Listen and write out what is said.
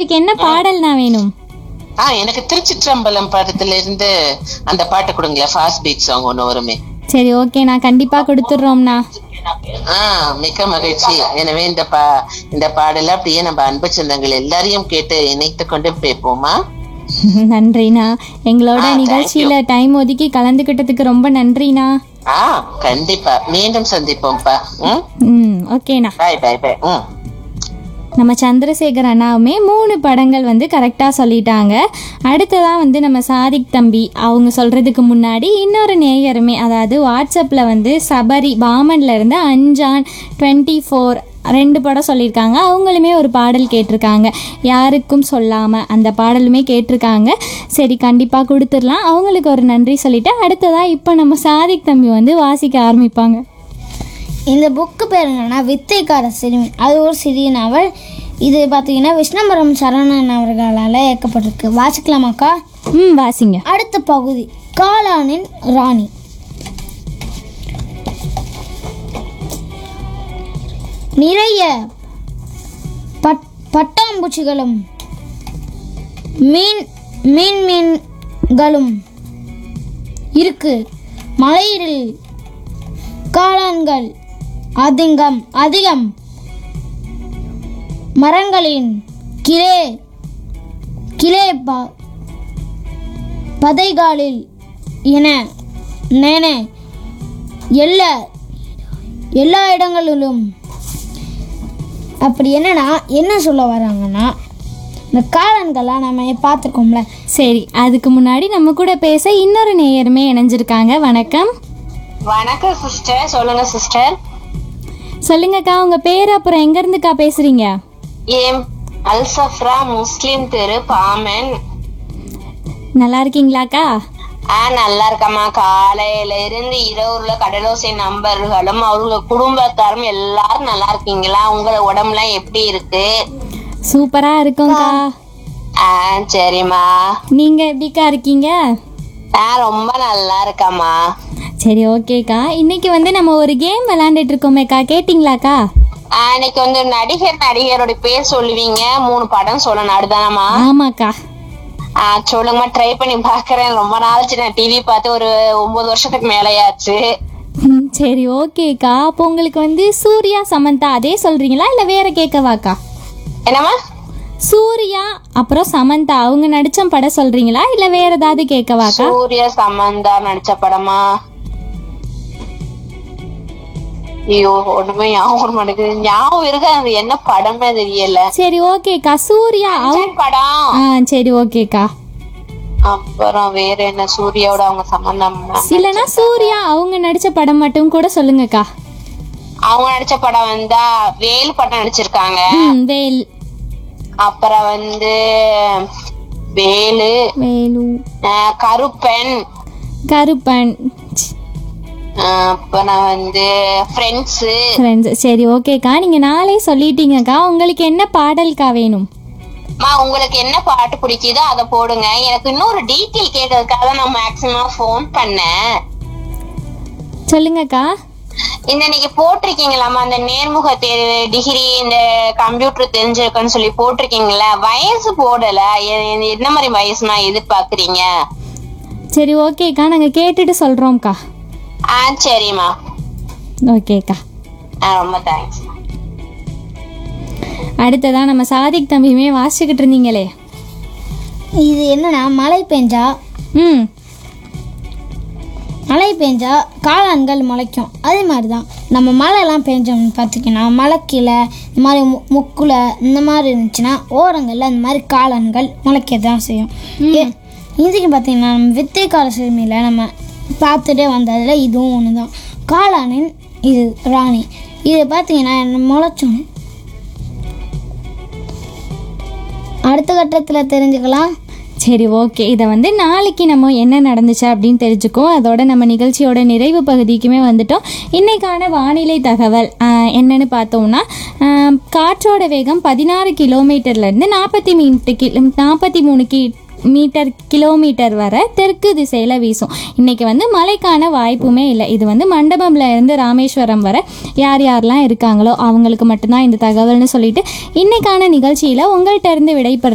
உங்களுக்கு என்ன பாடல் நான் வேணும் ஆ எனக்கு திருச்சிற்றம்பலம் படத்துல இருந்து அந்த பாட்டு கொடுங்களேன் ஃபாஸ்ட் பீட் சாங் ஒண்ணு வருமே சரி ஓகே நான் கண்டிப்பா கொடுத்துட்றோம்ண்ணா ஆ மிக்க மகிழ்ச்சி எனவே இந்த பா இந்த பாடல அப்படியே நம்ம அன்பு சொந்தங்கள் எல்லாரையும் கேட்டு இணைத்து கொண்டு பேப்போமா நன்றிண்ணா எங்களோட ஆ, thank நிகழ்ச்சியில டைம் ஒதுக்கி கலந்துக்கிட்டதுக்கு ரொம்ப நன்றிண்ணா ஆ கண்டிப்பா மீண்டும் சந்திப்போம்ப்பா ம் ம் ஓகேண்ணா பாய் பாய் பாய் ம் நம்ம சந்திரசேகர் அண்ணாவுமே மூணு படங்கள் வந்து கரெக்டாக சொல்லிட்டாங்க அடுத்ததாக வந்து நம்ம சாதிக் தம்பி அவங்க சொல்கிறதுக்கு முன்னாடி இன்னொரு நேயருமே அதாவது வாட்ஸ்அப்பில் வந்து சபரி பாமன்ல இருந்து அஞ்சான் டுவெண்ட்டி ஃபோர் ரெண்டு படம் சொல்லியிருக்காங்க அவங்களுமே ஒரு பாடல் கேட்டிருக்காங்க யாருக்கும் சொல்லாமல் அந்த பாடலுமே கேட்டிருக்காங்க சரி கண்டிப்பாக கொடுத்துடலாம் அவங்களுக்கு ஒரு நன்றி சொல்லிட்டு அடுத்ததாக இப்போ நம்ம சாதிக் தம்பி வந்து வாசிக்க ஆரம்பிப்பாங்க இந்த புக்கு பேர் என்னன்னா வித்தைக்கார சிறுமி அது ஒரு சிறிய நாவல் இது பார்த்தீங்கன்னா விஷ்ணம்பரம் சரவணன் அவர்களால் இயக்கப்பட்டிருக்கு வாசிக்கலாமாக்கா ம் வாசிங்க அடுத்த பகுதி காளானின் ராணி நிறைய பட் பட்டாம்பூச்சிகளும் மீன் மீன் மீன்களும் இருக்கு மலையில் காளான்கள் அதிகம் அதிகம் மரங்களின் கிளே கிளே ப பதைகாலில் என நேனே எல்லா எல்லா இடங்களிலும் அப்படி என்னன்னா என்ன சொல்ல வராங்கன்னா இந்த காளான்கள்லாம் நம்ம பார்த்துருக்கோம்ல சரி அதுக்கு முன்னாடி நம்ம கூட பேச இன்னொரு நேயருமே இணைஞ்சிருக்காங்க வணக்கம் வணக்கம் சிஸ்டர் சொல்லுங்க சிஸ்டர் சொல்லுங்கக்கா உங்க பேர் அப்புறம் எங்க இருந்துக்கா பேசுறீங்க ஏம் அல்சஃப்ரா முஸ்லிம் தெரு பாமன் நல்லா இருக்கீங்களாக்கா ஆ நல்லா இருக்கம்மா காலையில இருந்து இரவுல கடலோசை நண்பர்களும் அவங்க குடும்பத்தாரும் எல்லாரும் நல்லா இருக்கீங்களா உங்கள உடம்புலாம் எப்படி இருக்கு சூப்பரா இருக்கும்க்கா ஆ சரிம்மா நீங்க எப்படிக்கா இருக்கீங்க நான் ரொம்ப நல்லா இருக்கம்மா சரி ஓகேக்கா இன்னைக்கு வந்து நம்ம ஒரு கேம் விளையாண்டுட்டு இருக்கோமேக்கா கேட்டிங்களாக்கா ஆ, இன்னைக்கு வந்து நடிகர் நடிகரோட பேர் சொல்லுவீங்க மூணு படம் சொல்லணும் அடுதானம்மா ஆமாக்கா ஆ சொல்லுங்கம்மா ட்ரை பண்ணி பாக்குறேன் ரொம்ப நாளாச்சு நான் டிவி பார்த்து ஒரு ஒன்பது வருஷத்துக்கு மேலேயாச்சு ம், சரி ஓகேக்கா அப்போ உங்களுக்கு வந்து சூர்யா சமந்தா அதே சொல்றீங்களா இல்ல வேற கேட்கவாக்கா என்னம்மா சூர்யா அப்புறம் சமந்தா அவங்க நடிச்ச படம் சொல்றீங்களா இல்ல வேற ஏதாவது கேட்கவாக்கா சூர்யா சமந்தா நடிச்ச படமா ஐயோ ஒண்ணுமே ஞாபகம் வர மாட்டேங்குது ஞாபகம் இருக்கு அது என்ன படமே தெரியல சரி ஓகேக்கா சூர்யா அவங்க அர்ஜுன் படம் ஆ சரி ஓகேக்கா அப்புறம் வேற என்ன சூர்யாவோட அவங்க சம்பந்தம் இல்லைன்னா சூர்யா அவங்க நடிச்ச படம் மட்டும் கூட சொல்லுங்கக்கா அவங்க நடிச்ச படம் வந்தா வேல் படம் நடிச்சிருக்காங்க ம் வேல் அப்புறம் வந்து வேலு வேலு ஆஹ் கருப்பன் கருப்பன் ஆஹ் அப்புறம் வந்து ஃப்ரெண்ட்ஸ் ஃப்ரெண்ட்ஸ் சரி ஓகேக்கா நீங்கள் நாளே சொல்லிட்டீங்கக்கா உங்களுக்கு என்ன பாடல்க்கா வேணும் மா உங்களுக்கு என்ன பாட்டு பிடிக்குதோ அதை போடுங்க எனக்கு இன்னொரு டீட்டெயில் கேட்கறதுக்காக தான் நான் மேக்சிமம் ஃபோன் பண்ணேன் சொல்லுங்கக்கா இந்த நீங்க போட்டிருக்கீங்களாமா அந்த நேர்முக தேர்வு டிகிரி இந்த கம்ப்யூட்டர் தெரிஞ்சிருக்குன்னு சொல்லி போட்டிருக்கீங்களா வயசு போடல எ- எ- என்ன மாதிரி வயசுமா எதிர்பார்க்கறீங்க சரி ஓகேக்கா நாங்கள் கேட்டுட்டு சொல்கிறோம்க்கா ஆ சரிம்மா ஓகேக்கா ஆ ரொம்ப தேங்க்ஸ் அடுத்ததா நம்ம சாதிக் தம்பியுமே வாசிச்சுக்கிட்டு இருந்தீங்களே இது என்னன்னா மழை பெஞ்சா ம் மழை பெஞ்சா காளான்கள் முளைக்கும் அதே மாதிரி தான் நம்ம மழைலாம் பெஞ்சோம்னு பார்த்திங்கன்னா மலை கீழே இந்த மாதிரி மு முக்குல இந்த மாதிரி இருந்துச்சுன்னா ஓரங்களில் இந்த மாதிரி காளான்கள் முளைக்க தான் செய்யும் ஏ- இதுக்கு பார்த்தீங்கன்னா நம்ம வித்தை கால சிறுமியில் நம்ம பார்த்துட்டே வந்ததில் இதுவும் ஒன்று தான் காளானின் இது ராணி இது பார்த்தீங்கன்னா என்ன முளைச்சோம் அடுத்த கட்டத்தில் தெரிஞ்சுக்கலாம் சரி ஓகே இதை வந்து நாளைக்கு நம்ம என்ன நடந்துச்சு அப்படின்னு தெரிஞ்சுக்கோம் அதோட நம்ம நிகழ்ச்சியோட நிறைவு பகுதிக்குமே வந்துட்டோம் இன்னைக்கான வானிலை தகவல் ஆஹ், என்னன்னு பார்த்தோம்னா ஆஹ், காற்றோட வேகம் பதினாறு கிலோமீட்டர்லேருந்து நாற்பத்தி மீட்டு கிலோ நாற்பத்தி மூணு கி மீட்டர் கிலோமீட்டர் வரை தெற்கு திசையில் வீசும் இன்னைக்கு வந்து மழைக்கான வாய்ப்புமே இல்லை இது வந்து மண்டபம்ல இருந்து ராமேஸ்வரம் வரை யார் யாரெல்லாம் இருக்காங்களோ அவங்களுக்கு மட்டும்தான் இந்த தகவல்னு சொல்லிட்டு இன்னைக்கான நிகழ்ச்சியில் உங்கள்கிட்ட இருந்து விடைபெற